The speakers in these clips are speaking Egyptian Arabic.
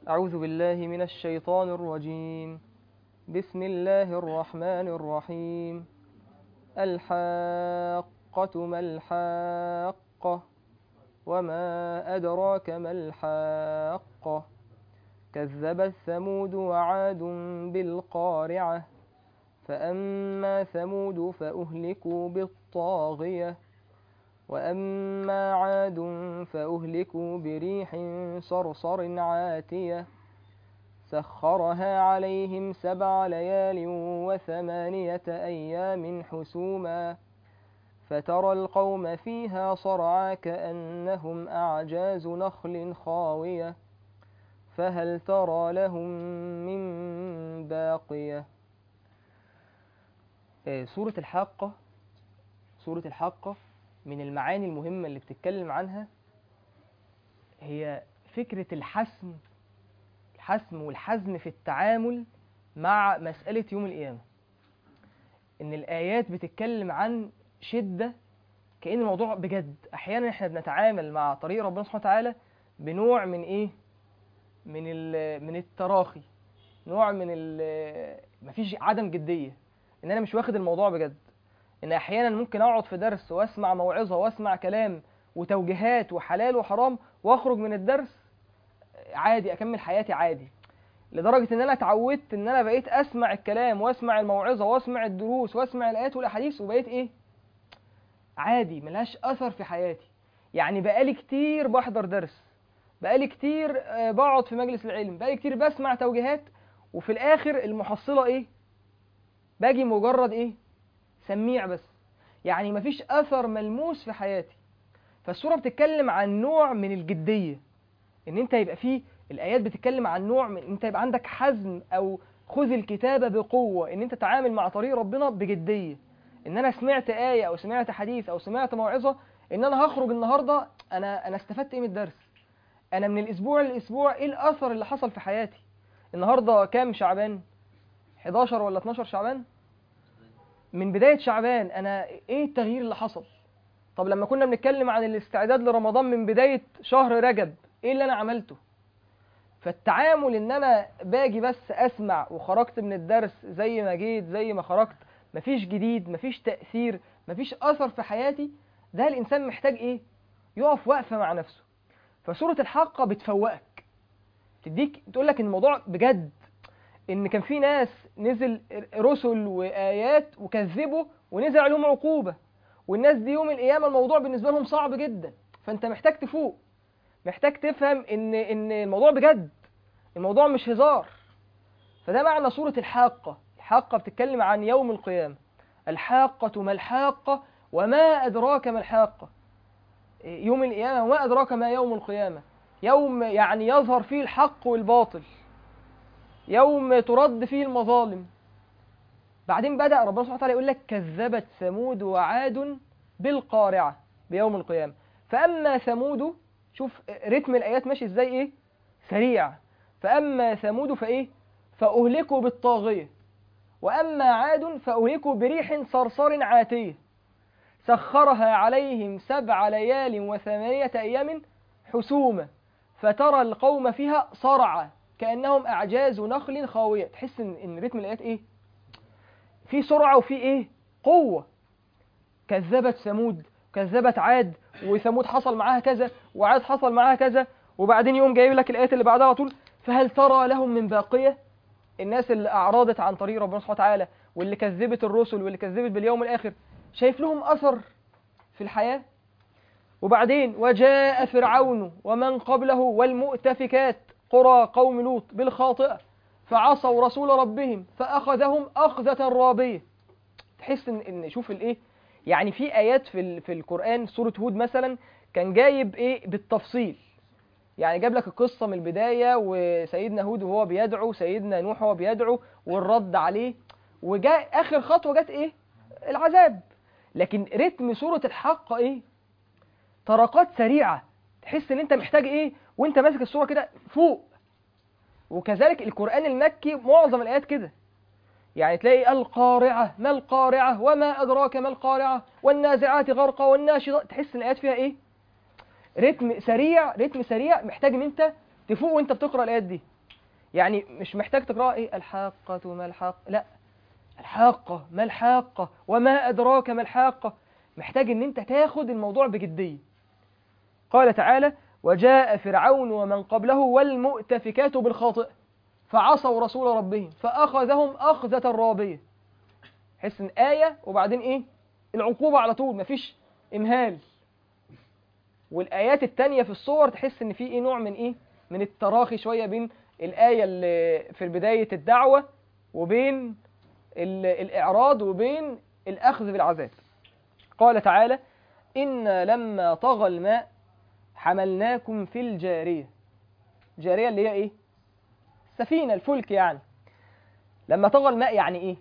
أعوذ بالله من الشيطان الرجيم بسم الله الرحمن الرحيم الحاقة ما الحاقة وما أدراك ما الحاقة كذبت ثمود وعاد بالقارعة فأما ثمود فأهلكوا بالطاغية وأما عاد فأهلكوا بريح صرصر عاتية سخرها عليهم سبع ليال وثمانية أيام حسوما فترى القوم فيها صرعى كأنهم أعجاز نخل خاوية فهل ترى لهم من باقية آه، سورة الحاقة سورة الحاقة من المعاني المهمة اللي بتتكلم عنها هي فكرة الحسم الحسم والحزم في التعامل مع مسألة يوم القيامة إن الآيات بتتكلم عن شدة كأن الموضوع بجد أحيانا إحنا بنتعامل مع طريق ربنا سبحانه وتعالى بنوع من إيه؟ من ال- من التراخي نوع من ال مفيش عدم جدية إن أنا مش واخد الموضوع بجد ان احيانا ممكن اقعد في درس واسمع موعظه واسمع كلام وتوجيهات وحلال وحرام واخرج من الدرس عادي اكمل حياتي عادي لدرجه ان انا اتعودت ان انا بقيت اسمع الكلام واسمع الموعظه واسمع الدروس واسمع الايات والاحاديث وبقيت ايه عادي ملهاش اثر في حياتي يعني بقالي كتير بحضر درس بقالي كتير آه، بقعد في مجلس العلم بقالي كتير بسمع توجيهات وفي الاخر المحصله ايه باجي مجرد ايه سميع بس يعني مفيش اثر ملموس في حياتي فالسوره بتتكلم عن نوع من الجديه ان انت يبقى فيه الايات بتتكلم عن نوع من انت يبقى عندك حزم او خذ الكتابه بقوه ان انت تتعامل مع طريق ربنا بجديه ان انا سمعت ايه او سمعت حديث او سمعت موعظه ان انا هخرج النهارده انا انا استفدت ايه من الدرس انا من الاسبوع للاسبوع ايه الاثر اللي حصل في حياتي النهارده كام شعبان 11 ولا 12 شعبان من بداية شعبان أنا إيه التغيير اللي حصل؟ طب لما كنا بنتكلم عن الاستعداد لرمضان من بداية شهر رجب إيه اللي أنا عملته؟ فالتعامل إن أنا باجي بس أسمع وخرجت من الدرس زي ما جيت زي ما خرجت مفيش جديد مفيش تأثير مفيش أثر في حياتي ده الإنسان محتاج إيه؟ يقف وقفة مع نفسه فسورة الحاقة بتفوقك تديك تقول لك إن الموضوع بجد ان كان في ناس نزل رسل وايات وكذبوا ونزل عليهم عقوبه والناس دي يوم القيامه الموضوع بالنسبه لهم صعب جدا فانت محتاج تفوق محتاج تفهم ان ان الموضوع بجد الموضوع مش هزار فده معنى سوره الحاقه الحاقه بتتكلم عن يوم القيامه الحاقه ما الحاقه وما ادراك ما الحاقه يوم القيامه وما ادراك ما يوم القيامه يوم يعني يظهر فيه الحق والباطل يوم ترد فيه المظالم بعدين بدأ ربنا سبحانه وتعالى يقول لك كذبت ثمود وعاد بالقارعة بيوم القيامة فأما ثمود شوف رتم الآيات ماشي ازاي ايه سريع فأما ثمود فايه فأهلكوا بالطاغية وأما عاد فأهلكوا بريح صرصر عاتية سخرها عليهم سبع ليال وثمانية أيام حسوما فترى القوم فيها صرعى كأنهم أعجاز نخل خاوية تحس إن إن رتم الآيات إيه؟ في سرعة وفي إيه؟ قوة كذبت ثمود كذبت عاد وثمود حصل معاها كذا وعاد حصل معاها كذا وبعدين يوم جايب لك الآيات اللي بعدها على طول فهل ترى لهم من باقية؟ الناس اللي أعرضت عن طريق ربنا سبحانه وتعالى واللي كذبت الرسل واللي كذبت باليوم الآخر شايف لهم أثر في الحياة؟ وبعدين وجاء فرعون ومن قبله والمؤتفكات قرى قوم لوط بالخاطئة فعصوا رسول ربهم فأخذهم أخذة رابية تحس إن, إن شوف الإيه يعني في آيات في, ال- في القرآن سورة هود مثلا كان جايب إيه بالتفصيل يعني جاب لك القصة من البداية وسيدنا هود وهو بيدعو سيدنا نوح وهو بيدعو والرد عليه وجاء آخر خطوة جت إيه العذاب لكن رتم سورة الحق إيه طرقات سريعة تحس إن أنت محتاج إيه وأنت ماسك السورة كده فوق وكذلك القرآن المكي معظم الآيات كده يعني تلاقي القارعة ما القارعة وما أدراك ما القارعة والنازعات غرقا والناشطات تحس إن الآيات فيها إيه رتم سريع رتم سريع محتاج إن أنت تفوق وأنت بتقرأ الآيات دي يعني مش محتاج تقرأ ايه الحاقة ما الحاقة لا الحاقة ما الحاقة وما أدراك ما الحاقة محتاج ان انت تاخد الموضوع بجدية قال تعالى وجاء فرعون ومن قبله والمؤتفكات بالخاطئ فعصوا رسول ربهم فأخذهم أخذة رابية حس ان آية وبعدين ايه العقوبة على طول مفيش إمهال والآيات التانية في الصور تحس ان في ايه نوع من ايه من التراخي شوية بين الآية اللي في بداية الدعوة وبين ال- الإعراض وبين الأخذ بالعذاب قال تعالى إن لما طغى الماء حملناكم في الجارية الجارية اللي هي إيه؟ السفينة الفلك يعني لما طغى الماء يعني إيه؟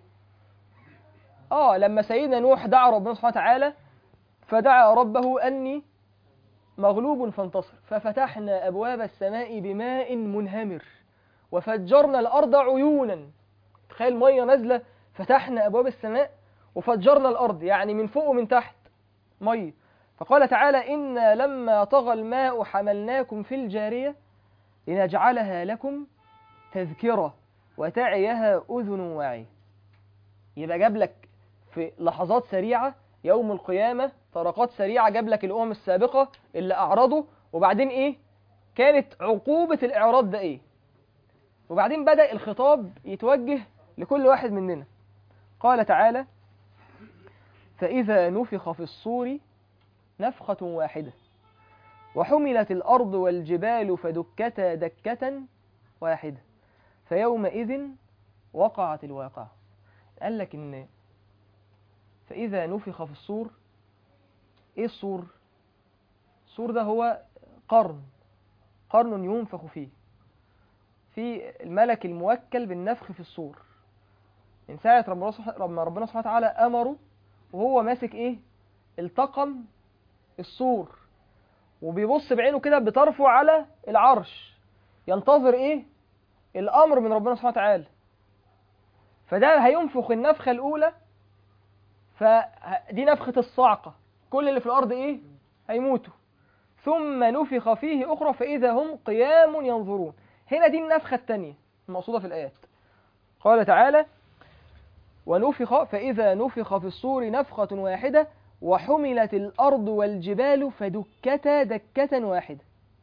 آه لما سيدنا نوح دعا ربنا سبحانه وتعالى فدعا ربه أني مغلوب فانتصر ففتحنا أبواب السماء بماء منهمر وفجرنا الأرض عيونا تخيل مية نازلة فتحنا أبواب السماء وفجرنا الأرض يعني من فوق ومن تحت مية فقال تعالى إنا لما طغى الماء حملناكم في الجارية لنجعلها لكم تذكرة وتعيها أذن واعية يبقى جاب لك في لحظات سريعة يوم القيامة طرقات سريعة جاب لك الأمم السابقة اللي أعرضوا وبعدين إيه كانت عقوبة الإعراض ده إيه وبعدين بدأ الخطاب يتوجه لكل واحد مننا قال تعالى فإذا نفخ في الصور نفخة واحدة وحملت الأرض والجبال فدكتا دكة واحدة فيومئذ وقعت الواقعة قال لك إن فإذا نفخ في الصور إيه الصور؟ الصور ده هو قرن قرن ينفخ فيه في الملك الموكل بالنفخ في الصور من ساعة ربنا سبحانه لما ربنا سبحانه وتعالى أمره وهو ماسك إيه؟ التقم الصور وبيبص بعينه كده بطرفه على العرش ينتظر إيه؟ الأمر من ربنا سبحانه وتعالى فده هينفخ النفخة الأولى فدي نفخة الصعقة كل اللي في الأرض إيه؟ هيموتوا ثم نفخ فيه أخرى فإذا هم قيام ينظرون هنا دي النفخة الثانية المقصودة في الآيات قال تعالى ونفخ فإذا نفخ في الصور نفخة واحدة وحملت الأرض والجبال فدكتا دكة واحدة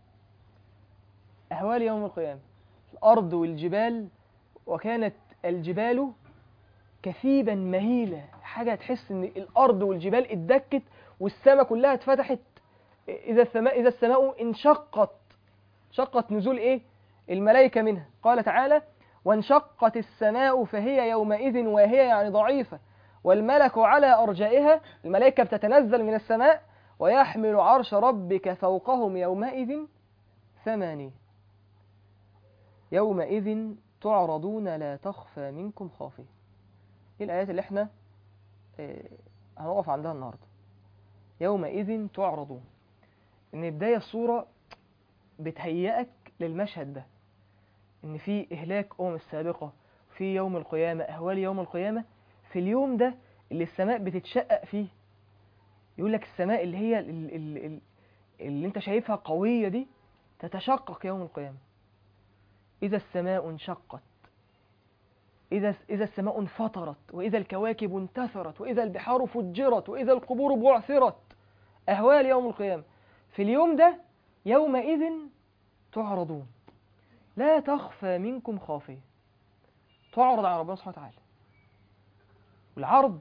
أهوال يوم القيامة الأرض والجبال وكانت الجبال كثيبا مهيلة حاجة تحس إن الأرض والجبال اتدكت والسماء كلها اتفتحت إذا السماء إذا السماء انشقت شقت نزول إيه؟ الملائكة منها قال تعالى وانشقت السماء فهي يومئذ واهية يعني ضعيفة والملك على أرجائها الملائكة بتتنزل من السماء ويحمل عرش ربك فوقهم يومئذ ثمانية يومئذ تعرضون لا تخفى منكم خافية دي الآيات اللي احنا اه هنقف عندها النهاردة يومئذ تعرضون إن بداية الصورة بتهيئك للمشهد ده إن في إهلاك أمم السابقة في يوم القيامة أهوال يوم القيامة في اليوم ده اللي السماء بتتشقق فيه يقول لك السماء اللي هي اللي, اللي, اللي انت شايفها قوية دي تتشقق يوم القيامة إذا السماء انشقت إذا إذا السماء انفطرت وإذا الكواكب انتثرت وإذا البحار فجرت وإذا القبور بعثرت أهوال يوم القيامة في اليوم ده يومئذ تعرضون لا تخفى منكم خافية تعرض على ربنا سبحانه وتعالى والعرض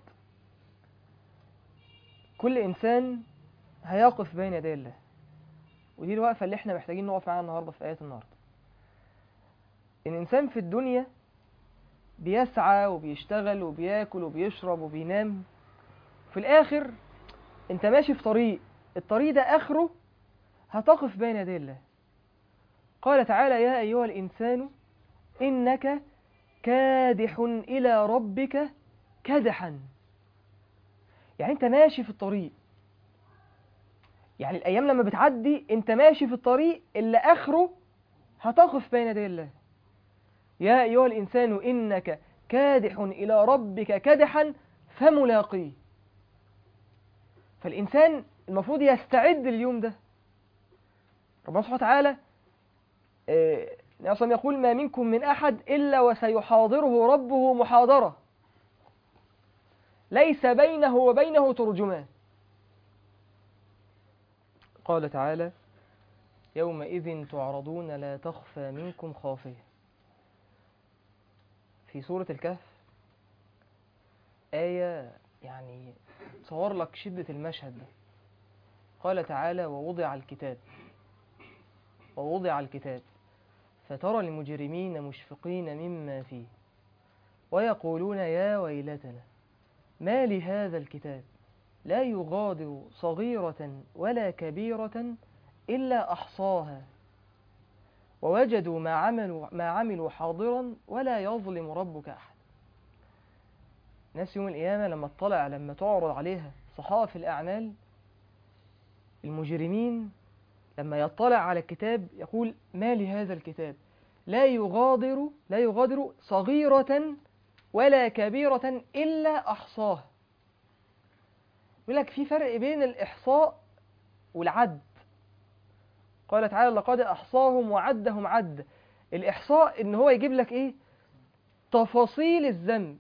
كل إنسان هيقف بين يدي الله ودي الوقفة اللي احنا محتاجين نقف معاها النهاردة في آيات النهاردة الإنسان في الدنيا بيسعى وبيشتغل وبياكل وبيشرب وبينام في الآخر أنت ماشي في طريق الطريق ده آخره هتقف بين يدي الله قال تعالى يا أيها الإنسان إنك كادح إلى ربك كدحا يعني أنت ماشي في الطريق يعني الأيام لما بتعدي أنت ماشي في الطريق اللي آخره هتقف بين يدي الله يا أيها الإنسان إنك كادح إلى ربك كدحا فملاقيه فالإنسان المفروض يستعد لليوم ده ربنا سبحانه وتعالى النبي صلى الله عليه وسلم يقول ما منكم من أحد إلا وسيحاضره ربه محاضرة ليس بينه وبينه ترجمان قال تعالى يومئذ تعرضون لا تخفى منكم خافية في سورة الكهف آية يعني تصور لك شدة المشهد ده قال تعالى ووضع الكتاب ووضع الكتاب فترى المجرمين مشفقين مما فيه ويقولون يا ويلتنا ما لهذا الكتاب لا يغادر صغيرة ولا كبيرة إلا أحصاها ووجدوا ما عملوا ما عملوا حاضرا ولا يظلم ربك أحد ناس يوم القيامة لما اطلع لما تعرض عليها صحائف الأعمال المجرمين لما يطلع على الكتاب يقول ما لهذا الكتاب لا يغادر لا يغادر صغيرة ولا كبيرة إلا أحصاها يقول لك في فرق بين الإحصاء والعد قال تعالى لقد أحصاهم وعدهم عد الإحصاء إن هو يجيب لك إيه تفاصيل الذنب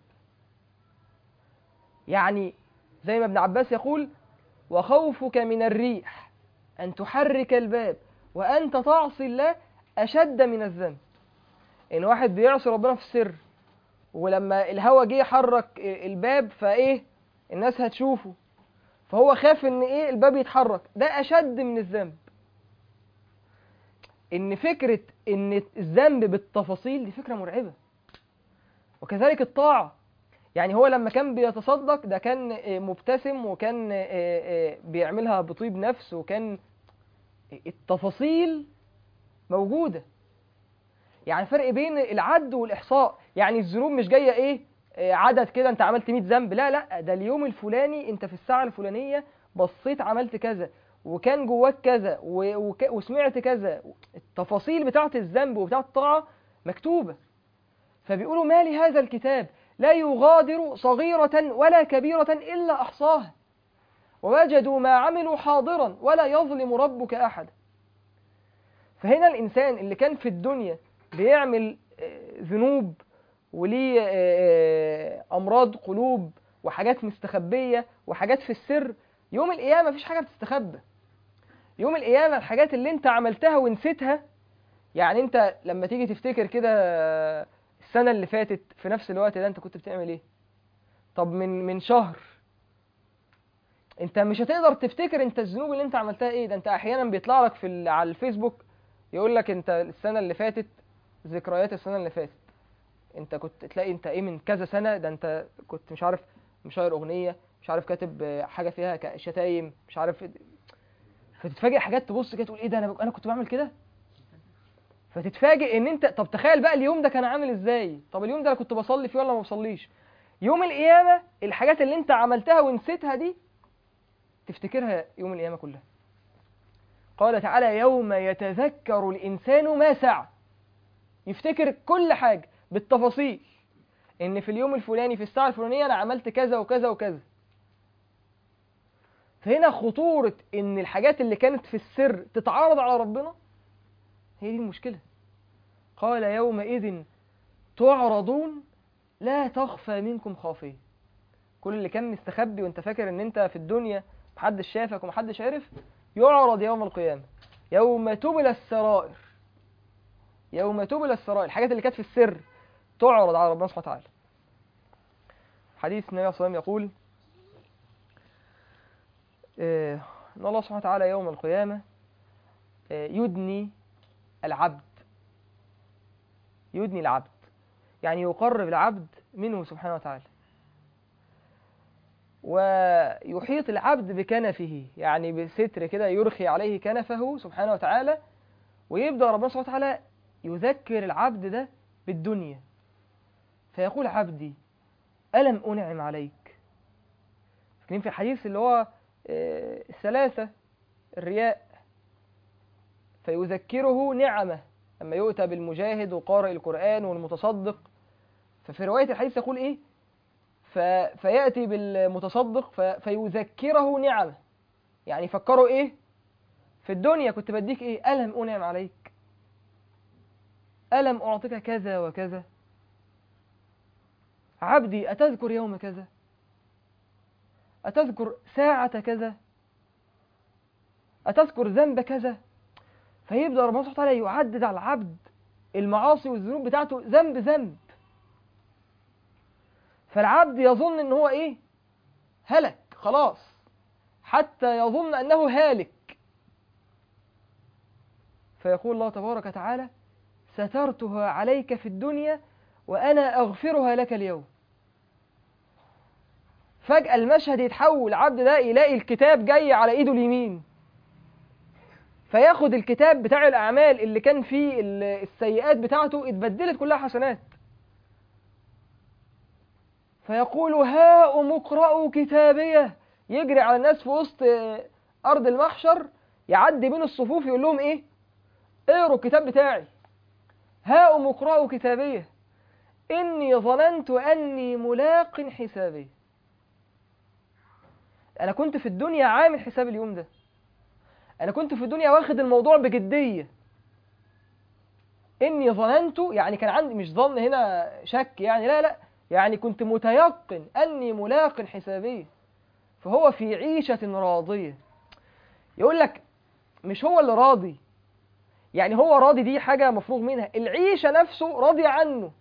يعني زي ما ابن عباس يقول وخوفك من الريح أن تحرك الباب وأنت تعصي الله أشد من الذنب إن واحد بيعصي ربنا في السر ولما الهوا جه يحرك الباب فإيه الناس هتشوفه فهو خاف إن إيه الباب يتحرك ده أشد من الذنب إن فكرة إن الذنب بالتفاصيل دي فكرة مرعبة وكذلك الطاعة يعني هو لما كان بيتصدق ده كان مبتسم وكان بيعملها بطيب نفس وكان التفاصيل موجودة يعني فرق بين العد والإحصاء يعني الذنوب مش جاية إيه عدد كده أنت عملت 100 ذنب لا لا ده اليوم الفلاني أنت في الساعة الفلانية بصيت عملت كذا وكان جواك كذا وك... وسمعت كذا التفاصيل بتاعة الذنب وبتاعة الطاعة مكتوبة فبيقولوا ما لهذا الكتاب لا يغادر صغيرة ولا كبيرة إلا أحصاها ووجدوا ما عملوا حاضرا ولا يظلم ربك أحد فهنا الإنسان اللي كان في الدنيا بيعمل ذنوب وليه أمراض قلوب وحاجات مستخبية وحاجات في السر يوم القيامة مفيش حاجة بتستخبى يوم القيامة الحاجات اللي انت عملتها ونسيتها يعني انت لما تيجي تفتكر كده السنة اللي فاتت في نفس الوقت ده انت كنت بتعمل ايه طب من من شهر انت مش هتقدر تفتكر انت الذنوب اللي انت عملتها ايه ده انت احيانا بيطلع لك في على الفيسبوك يقول لك انت السنة اللي فاتت ذكريات السنة اللي فاتت انت كنت تلاقي انت ايه من كذا سنة ده انت كنت مش عارف مشاير اغنية مش عارف كاتب حاجة فيها شتايم مش عارف فتتفاجئ حاجات تبص كده تقول ايه ده انا انا كنت بعمل كده فتتفاجئ ان انت طب تخيل بقى اليوم ده كان عامل ازاي طب اليوم ده انا كنت بصلي فيه ولا ما بصليش يوم القيامة الحاجات اللي انت عملتها ونسيتها دي تفتكرها يوم القيامة كلها قال تعالى يوم يتذكر الإنسان ما سعى يفتكر كل حاجة بالتفاصيل إن في اليوم الفلاني في الساعة الفلانية أنا عملت كذا وكذا وكذا فهنا خطورة إن الحاجات اللي كانت في السر تتعارض على ربنا هي دي المشكلة قال يومئذ تعرضون لا تخفى منكم خافية كل اللي كان مستخبي وانت فاكر ان انت في الدنيا محدش شافك ومحدش عرف يعرض يوم القيامة يوم تبلى السرائر يوم تبلى السرائر الحاجات اللي كانت في السر تعرض على ربنا سبحانه وتعالى حديث النبي صلى الله عليه وسلم يقول ان الله سبحانه وتعالى يوم القيامة يدني العبد يدني العبد يعني يقرب العبد منه سبحانه وتعالى ويحيط العبد بكنفه يعني بستر كده يرخي عليه كنفه سبحانه وتعالى ويبدأ ربنا سبحانه وتعالى يذكر العبد ده بالدنيا فيقول عبدي ألم أنعم عليك فاكرين في الحديث اللي هو الثلاثة الرياء فيذكره نعمة لما يؤتى بالمجاهد وقارئ القرآن والمتصدق ففي رواية الحديث يقول إيه ف... فيأتي بالمتصدق ف... فيذكره نعمة يعني يفكروا إيه في الدنيا كنت بديك إيه ألم أنعم عليك ألم أعطك كذا وكذا عبدي أتذكر يوم كذا أتذكر ساعة كذا أتذكر ذنب كذا فيبدأ ربنا سبحانه وتعالى يعدد على العبد المعاصي والذنوب بتاعته ذنب ذنب فالعبد يظن ان هو ايه هلك خلاص حتى يظن انه هالك فيقول الله تبارك وتعالى سترتها عليك في الدنيا وانا اغفرها لك اليوم فجأة المشهد يتحول العبد ده يلاقي الكتاب جاي على ايده اليمين فياخد الكتاب بتاع الأعمال اللي كان فيه ال- السيئات بتاعته اتبدلت كلها حسنات فيقول هاؤم اقرأوا كتابيه يجري على الناس في وسط آه، أرض المحشر يعدي بين الصفوف يقول لهم إيه اقروا الكتاب بتاعي هاؤم اقرأوا كتابيه إني ظننت أني ملاق حسابي أنا كنت في الدنيا عامل حساب اليوم ده أنا كنت في الدنيا واخد الموضوع بجدية إني ظننت يعني كان عندي مش ظن هنا شك يعني لا لا يعني كنت متيقن أني ملاق حسابي فهو في عيشة راضية يقول لك مش هو اللي راضي يعني هو راضي دي حاجة مفروغ منها العيشة نفسه راضي عنه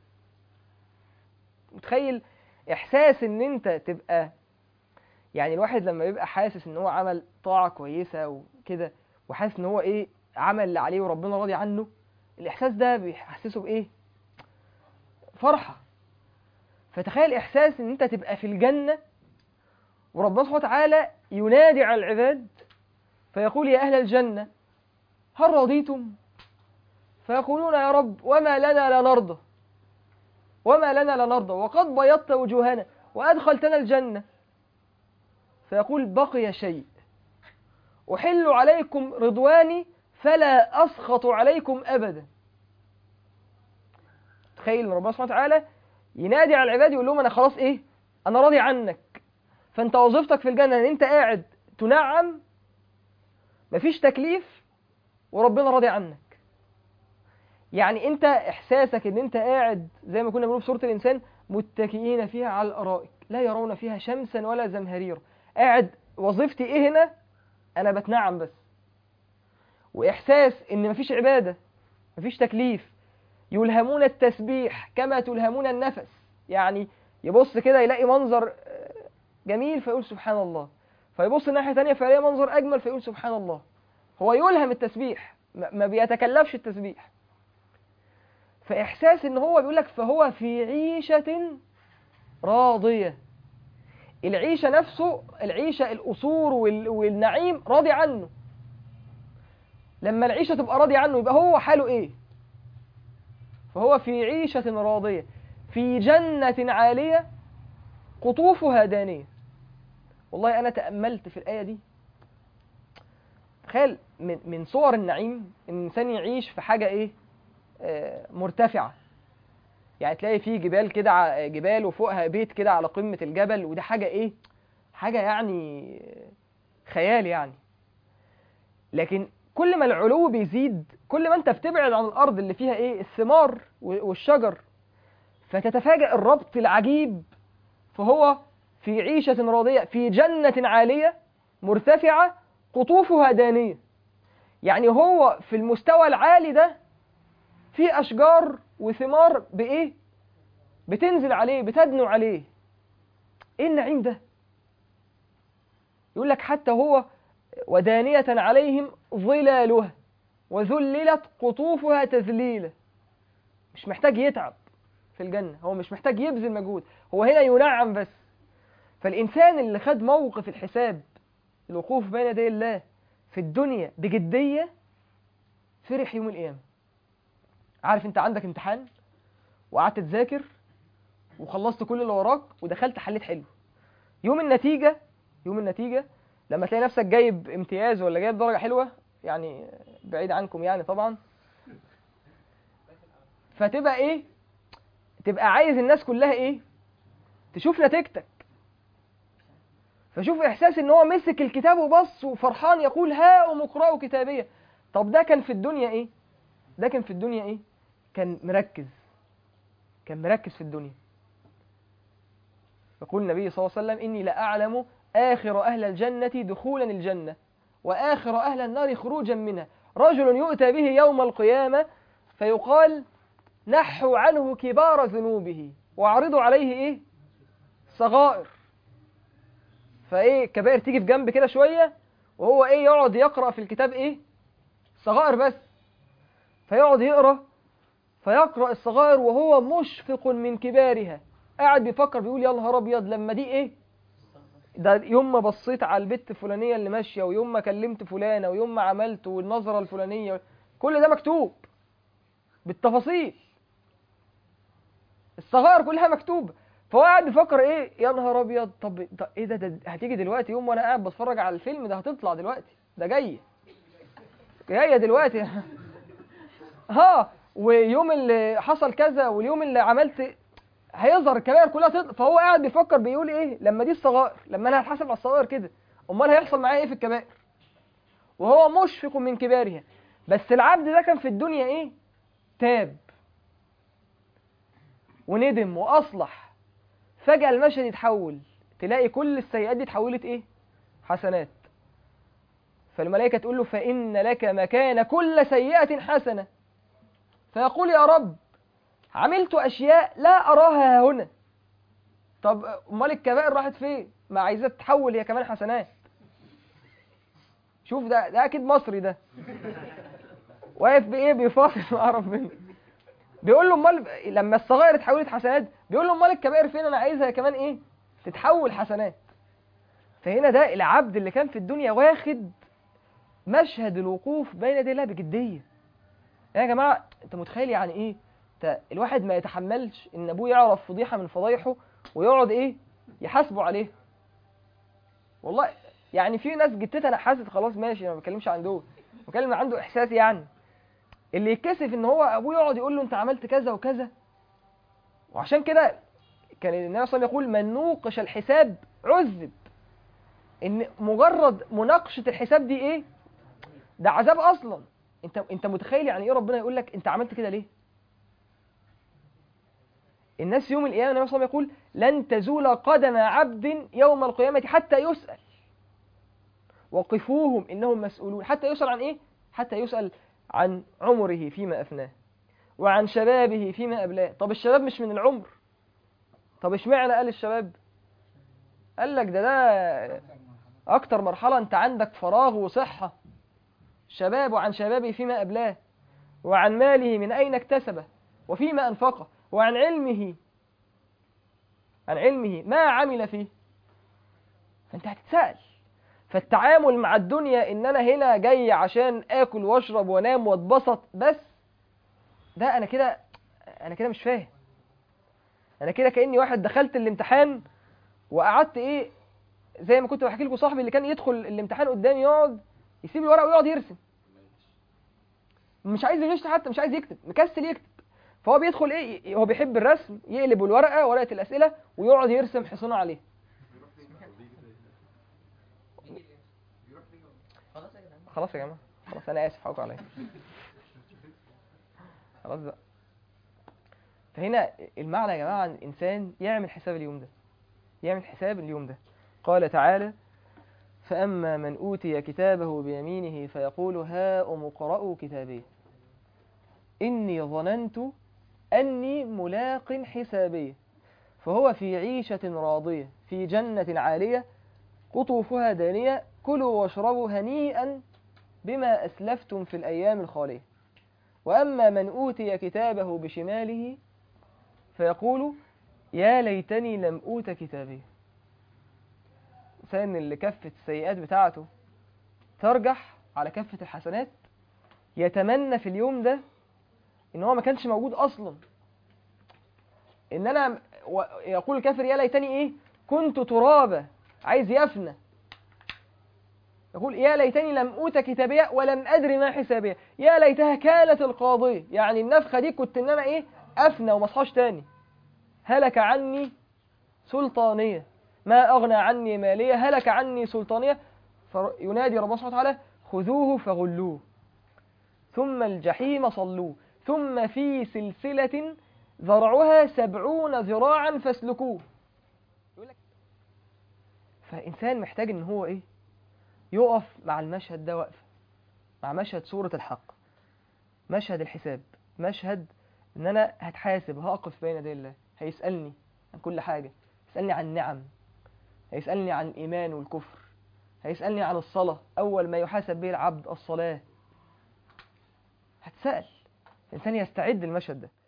متخيل إحساس إن أنت تبقى يعني الواحد لما يبقى حاسس إن هو عمل طاعة كويسة وكده وحاسس إن هو إيه عمل اللي عليه وربنا راضي عنه الإحساس ده بيحسسه بإيه؟ فرحة فتخيل إحساس إن أنت تبقى في الجنة وربنا سبحانه وتعالى ينادي على العباد فيقول يا أهل الجنة هل رضيتم؟ فيقولون يا رب وما لنا لا نرضى وما لنا لا نرضى وقد بيضت وجوهنا وأدخلتنا الجنة فيقول بقي شيء أحل عليكم رضواني فلا أسخط عليكم أبدا تخيل ان ربنا سبحانه وتعالى ينادي على العباد يقول لهم أنا خلاص إيه أنا راضي عنك فأنت وظيفتك في الجنة إن أنت قاعد تنعم مفيش تكليف وربنا راضي عنك يعني انت احساسك ان انت قاعد زي ما كنا بنقول في سوره الانسان متكئين فيها على الارائك لا يرون فيها شمسا ولا زمهريرا قاعد وظيفتي ايه هنا انا بتنعم بس واحساس ان مفيش عباده مفيش تكليف يلهمون التسبيح كما تلهمون النفس يعني يبص كده يلاقي منظر آه، جميل فيقول سبحان الله فيبص الناحيه تانية فيلاقي منظر اجمل فيقول سبحان الله هو يلهم التسبيح ما ما بيتكلفش التسبيح فإحساس إن هو بيقول لك فهو في عيشة راضية العيشة نفسه العيشة الأصول وال- والنعيم راضي عنه لما العيشة تبقى راضي عنه يبقى هو حاله إيه فهو في عيشة راضية في جنة عالية قطوفها دانية والله أنا تأملت في الآية دي تخيل من من صور النعيم إن الإنسان يعيش في حاجة إيه آه، مرتفعة يعني تلاقي فيه جبال كده ع- جبال وفوقها بيت كده على قمة الجبل وده حاجة ايه حاجة يعني خيال يعني لكن كل ما العلو بيزيد كل ما انت بتبعد عن الارض اللي فيها ايه الثمار و- والشجر فتتفاجأ الربط العجيب فهو في عيشة راضية في جنة عالية مرتفعة قطوفها دانية يعني هو في المستوى العالي ده في أشجار وثمار بإيه؟ بتنزل عليه بتدنو عليه إيه النعيم ده؟ يقول لك حتى هو ودانية عليهم ظلالها وذللت قطوفها تذليلا مش محتاج يتعب في الجنة هو مش محتاج يبذل مجهود هو هنا ينعم بس فالإنسان اللي خد موقف الحساب الوقوف بين يدي الله في الدنيا بجدية فرح يوم القيامة عارف انت عندك امتحان وقعدت تذاكر وخلصت كل اللي وراك ودخلت حليت حلو يوم النتيجة يوم النتيجة لما تلاقي نفسك جايب امتياز ولا جايب درجة حلوة يعني بعيد عنكم يعني طبعا فتبقى ايه تبقى عايز الناس كلها ايه تشوف نتيجتك فشوف احساس ان هو مسك الكتاب وبص وفرحان يقول ها اقرأوا كتابية طب ده كان في الدنيا ايه ده كان في الدنيا ايه كان مركز كان مركز في الدنيا يقول النبي صلى الله عليه وسلم إني لأعلم آخر أهل الجنة دخولا الجنة وآخر أهل النار خروجا منها رجل يؤتى به يوم القيامة فيقال نحوا عنه كبار ذنوبه واعرضوا عليه إيه صغائر فإيه كبائر تيجي في جنب كده شوية وهو إيه يقعد يقرأ في الكتاب إيه صغائر بس فيقعد يقرأ فيقرأ الصغائر وهو مشفق من كبارها قاعد بيفكر بيقول يا نهار ابيض لما دي ايه ده يوم ما بصيت على البت الفلانيه اللي ماشيه ويوم ما كلمت فلانه ويوم ما عملت والنظره الفلانيه كل ده مكتوب بالتفاصيل الصغائر كلها مكتوبه فهو قاعد بيفكر ايه يا نهار ابيض طب طب ايه ده, ده هتيجي دلوقتي يوم وانا قاعد بتفرج على الفيلم ده هتطلع دلوقتي ده جايه جايه دلوقتي ها ويوم اللي حصل كذا واليوم اللي عملت هيظهر الكبائر كلها تطلع فهو قاعد بيفكر بيقول ايه لما دي الصغائر لما انا هتحاسب على الصغائر كده امال هيحصل معايا ايه في الكبائر وهو مشفق من كبارها بس العبد ده كان في الدنيا ايه تاب وندم واصلح فجأة المشهد يتحول تلاقي كل السيئات دي اتحولت ايه حسنات فالملائكة تقول له فإن لك مكان كل سيئة حسنة فيقول يا رب عملت أشياء لا أراها هنا طب أمال الكبائر راحت فين؟ ما عايزة تتحول هي كمان حسنات شوف ده ده أكيد مصري ده واقف بإيه بيفاصل مع ربنا بيقول له أمال لما الصغائر اتحولت حسنات بيقول له أمال الكبائر فين أنا عايزها كمان إيه؟ تتحول حسنات فهنا ده العبد اللي كان في الدنيا واخد مشهد الوقوف بين يدي الله بجدية يا جماعة أنت متخيل يعني إيه؟ انت الواحد ما يتحملش ان ابوه يعرف فضيحه من فضايحه ويقعد ايه يحاسبه عليه والله يعني في ناس جتتها انا حاسس خلاص ماشي انا ما بتكلمش عن دول بتكلم عنده احساس يعني اللي يتكسف ان هو ابوه يقعد يقول له انت عملت كذا وكذا وعشان كده كان النبي صلى الله عليه وسلم يقول من نوقش الحساب عذب ان مجرد مناقشه الحساب دي ايه ده عذاب اصلا انت انت متخيل يعني ايه ربنا يقول لك انت عملت كده ليه الناس يوم القيامة النبي صلى الله عليه وسلم يقول لن تزول قدم عبد يوم القيامة حتى يسأل وقفوهم إنهم مسؤولون حتى يسأل عن إيه؟ حتى يسأل عن عمره فيما أفناه وعن شبابه فيما أبلاه طب الشباب مش من العمر طب اشمعنى قال الشباب قال لك ده ده أكتر مرحلة أنت عندك فراغ وصحة شباب وعن شبابه فيما أبلاه وعن ماله من أين اكتسبه وفيما أنفقه وعن علمه عن علمه ما عمل فيه فانت هتتسأل فالتعامل مع الدنيا ان انا هنا جاي عشان اكل واشرب وانام واتبسط بس ده انا كده انا كده مش فاهم انا كده كاني واحد دخلت الامتحان وقعدت ايه زي ما كنت بحكي لكم صاحبي اللي كان يدخل الامتحان قدامي يقعد يسيب الورق ويقعد يرسم مش عايز يغش حتى مش عايز يكتب مكسل يكتب فهو بيدخل ايه هو بيحب الرسم يقلب الورقه ورقه الاسئله ويقعد يرسم حصانه عليها خلاص يا جدعان خلاص يا جماعه خلاص انا اسف حقكم عليا خلاص بقى فهنا المعنى يا جماعه ان الانسان يعمل حساب اليوم ده يعمل حساب اليوم ده قال تعالى فأما من أوتي كتابه بيمينه فيقول هاؤم اقرءوا كتابيه إني ظننت أني ملاق حسابيه فهو في عيشة راضية في جنة عالية قطوفها دانية كلوا واشربوا هنيئا بما أسلفتم في الأيام الخالية وأما من أوتي كتابه بشماله فيقول يا ليتني لم أوت كتابي الإنسان اللي كفة السيئات بتاعته ترجح على كفة الحسنات يتمنى في اليوم ده إن هو ما كانش موجود أصلا إن أنا و- يقول الكافر يا ليتني إيه كنت ترابا عايز يفنى يقول يا ليتني لم أوت كتابية ولم أدري ما حسابية يا ليتها كانت القاضية يعني النفخة دي كنت إن أنا إيه أفنى وما أصحاش تاني هلك عني سلطانية ما أغنى عني مالية هلك عني سلطانية فينادي ربنا سبحانه وتعالى خذوه فغلوه ثم الجحيم صلوه ثم في سلسلة ذرعها سبعون ذراعا فاسلكوه فإنسان محتاج إن هو إيه يقف مع المشهد ده وقفة مع مشهد سورة الحق مشهد الحساب مشهد إن أنا هتحاسب هقف بين يدي الله هيسألني عن كل حاجة هيسألني عن النعم هيسألني عن الإيمان والكفر هيسألني عن الصلاة أول ما يحاسب به العبد الصلاة هتسأل الإنسان يستعد المشهد ده